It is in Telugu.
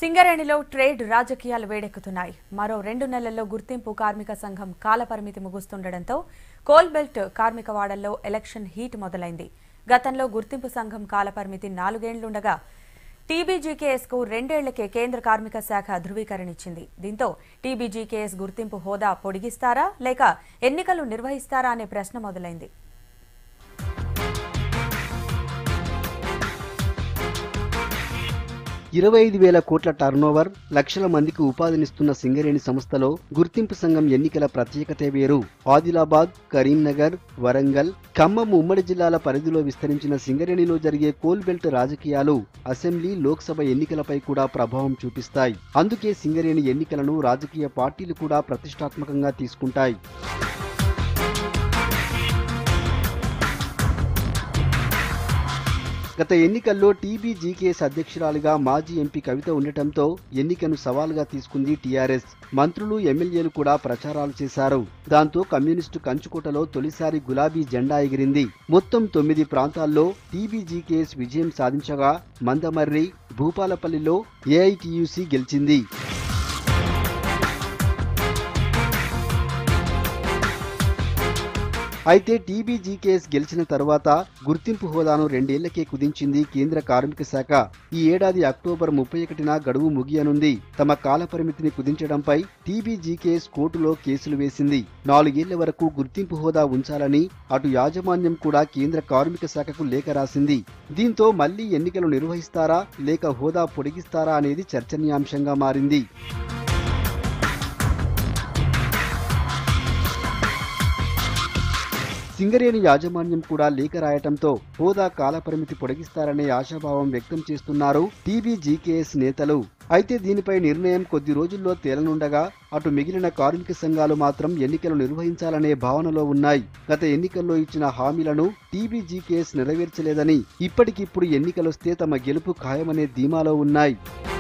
సింగరేణిలో ట్రేడ్ రాజకీయాలు వేడెక్కుతున్నాయి మరో రెండు నెలల్లో గుర్తింపు కార్మిక సంఘం కాలపరిమితి ముగుస్తుండటంతో కోల్ బెల్ట్ కార్మిక వాడల్లో ఎలక్షన్ హీట్ మొదలైంది గతంలో గుర్తింపు సంఘం కాలపరిమితి నాలుగేండ్లుండగా టీబీజీకేఎస్కు రెండేళ్లకే కేంద్ర కార్మిక శాఖ ధృవీకరణ ఇచ్చింది దీంతో టీబీజీకేఎస్ గుర్తింపు హోదా పొడిగిస్తారా లేక ఎన్నికలు నిర్వహిస్తారా అనే ప్రశ్న మొదలైంది ఇరవై ఐదు వేల కోట్ల టర్నోవర్ లక్షల మందికి ఉపాధినిస్తున్న సింగరేణి సంస్థలో గుర్తింపు సంఘం ఎన్నికల ప్రత్యేకతే వేరు ఆదిలాబాద్ కరీంనగర్ వరంగల్ ఖమ్మం ఉమ్మడి జిల్లాల పరిధిలో విస్తరించిన సింగరేణిలో జరిగే కోల్ బెల్ట్ రాజకీయాలు అసెంబ్లీ లోక్సభ ఎన్నికలపై కూడా ప్రభావం చూపిస్తాయి అందుకే సింగరేణి ఎన్నికలను రాజకీయ పార్టీలు కూడా ప్రతిష్టాత్మకంగా తీసుకుంటాయి గత ఎన్నికల్లో టీబీజీకేఎస్ అధ్యక్షురాలిగా మాజీ ఎంపీ కవిత ఉండటంతో ఎన్నికను సవాల్గా తీసుకుంది టీఆర్ఎస్ మంత్రులు ఎమ్మెల్యేలు కూడా ప్రచారాలు చేశారు దాంతో కమ్యూనిస్టు కంచుకోటలో తొలిసారి గులాబీ జెండా ఎగిరింది మొత్తం తొమ్మిది ప్రాంతాల్లో టీబీజీకేఎస్ విజయం సాధించగా మందమర్రి భూపాలపల్లిలో ఏఐటీయూసీ గెలిచింది అయితే టీబీజీకేఎస్ గెలిచిన తర్వాత గుర్తింపు హోదాను రెండేళ్లకే కుదించింది కేంద్ర కార్మిక శాఖ ఈ ఏడాది అక్టోబర్ ముప్పై ఒకటిన గడువు ముగియనుంది తమ కాల పరిమితిని కుదించడంపై టీబీజీకేఎస్ కోర్టులో కేసులు వేసింది నాలుగేళ్ల వరకు గుర్తింపు హోదా ఉంచాలని అటు యాజమాన్యం కూడా కేంద్ర కార్మిక శాఖకు లేఖ రాసింది దీంతో మళ్లీ ఎన్నికలు నిర్వహిస్తారా లేక హోదా పొడిగిస్తారా అనేది చర్చనీయాంశంగా మారింది సింగరేణి యాజమాన్యం కూడా లేఖ రాయటంతో హోదా కాలపరిమితి పొడిగిస్తారనే ఆశాభావం వ్యక్తం చేస్తున్నారు టీబీజీకేఎస్ నేతలు అయితే దీనిపై నిర్ణయం కొద్ది రోజుల్లో తేలనుండగా అటు మిగిలిన కార్మిక సంఘాలు మాత్రం ఎన్నికలు నిర్వహించాలనే భావనలో ఉన్నాయి గత ఎన్నికల్లో ఇచ్చిన హామీలను టీబీజీకేఎస్ నెరవేర్చలేదని ఇప్పటికిప్పుడు ఎన్నికలొస్తే తమ గెలుపు ఖాయమనే ధీమాలో ఉన్నాయి